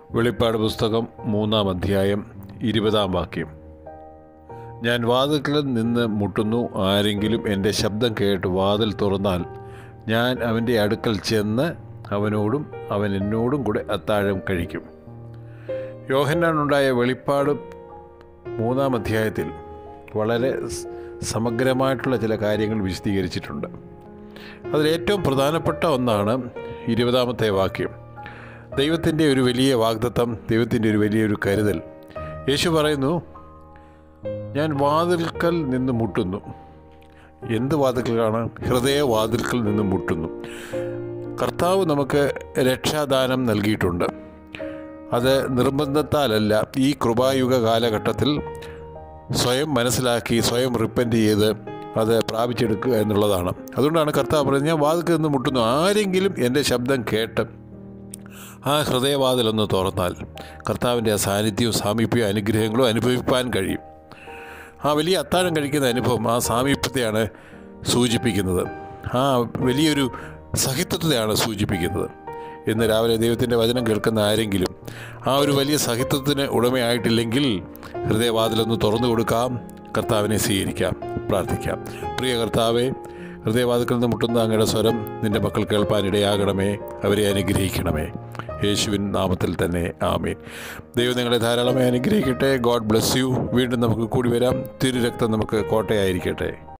വെളിപ്പാട് പുസ്തകം മൂന്നാം അധ്യായം ഇരുപതാം വാക്യം ഞാൻ വാതിൽക്കൽ നിന്ന് മുട്ടുന്നു ആരെങ്കിലും എൻ്റെ ശബ്ദം കേട്ട് വാതിൽ തുറന്നാൽ ഞാൻ അവൻ്റെ അടുക്കൽ ചെന്ന് അവനോടും അവൻ എന്നോടും കൂടെ അത്താഴം കഴിക്കും യോഹന്നാനുണ്ടായ വെളിപ്പാട് മൂന്നാം അധ്യായത്തിൽ വളരെ സ് സമഗ്രമായിട്ടുള്ള ചില കാര്യങ്ങൾ വിശദീകരിച്ചിട്ടുണ്ട് അതിലേറ്റവും പ്രധാനപ്പെട്ട ഒന്നാണ് ഇരുപതാമത്തെ വാക്യം ദൈവത്തിൻ്റെ ഒരു വലിയ വാഗ്ദത്തം ദൈവത്തിൻ്റെ ഒരു വലിയൊരു കരുതൽ യേശു പറയുന്നു ഞാൻ വാതിൽക്കൽ നിന്ന് മുട്ടുന്നു എന്ത് വാതിൽക്കലാണ് ഹൃദയവാതിൽക്കൽ നിന്ന് മുട്ടുന്നു കർത്താവ് നമുക്ക് രക്ഷാദാനം നൽകിയിട്ടുണ്ട് അത് നിർബന്ധത്താലല്ല ഈ കൃപായുഗ കാലഘട്ടത്തിൽ സ്വയം മനസ്സിലാക്കി സ്വയം റിപ്പൻറ്റ് ചെയ്ത് അത് പ്രാപിച്ചെടുക്കുക എന്നുള്ളതാണ് അതുകൊണ്ടാണ് കർത്താവ് പറഞ്ഞത് ഞാൻ വാതിൽക്കൽ നിന്ന് മുട്ടുന്നു ആരെങ്കിലും എൻ്റെ ശബ്ദം കേട്ട് ആ ഹൃദയവാതിലൊന്ന് തുറന്നാൽ കർത്താവിൻ്റെ ആ സാന്നിധ്യവും സാമീപ്യവും അനുഗ്രഹങ്ങളും അനുഭവിപ്പാൻ കഴിയും ആ വലിയ അത്താഴം കഴിക്കുന്ന അനുഭവം ആ സാമീപ്യത്തെയാണ് സൂചിപ്പിക്കുന്നത് ആ വലിയൊരു സഹിത്വത്തെയാണ് സൂചിപ്പിക്കുന്നത് ഇന്ന് രാവിലെ ദൈവത്തിൻ്റെ വചനം കേൾക്കുന്ന ആരെങ്കിലും ആ ഒരു വലിയ സഹിത്വത്തിന് ഉടമയായിട്ടില്ലെങ്കിൽ ഹൃദയവാതിലൊന്ന് തുറന്നു കൊടുക്കാം കർത്താവിനെ സ്വീകരിക്കാം പ്രാർത്ഥിക്കാം പ്രിയ കർത്താവെ ഹൃദയവാതിക്കൽ നിന്ന് മുട്ടുന്ന അങ്ങയുടെ സ്വരം നിൻ്റെ മക്കൾ കേൾപ്പാനിടയാകണമേ അവരെ അനുഗ്രഹിക്കണമേ യേശുവിൻ നാമത്തിൽ തന്നെ ആമേൻ ദൈവം നിങ്ങളെ ധാരാളമായി അനുഗ്രഹിക്കട്ടെ ഗോഡ് ബ്ലെസ് യു വീണ്ടും നമുക്ക് കൂടി വരാം തിരുരക്തം നമുക്ക് കോട്ടയായിരിക്കട്ടെ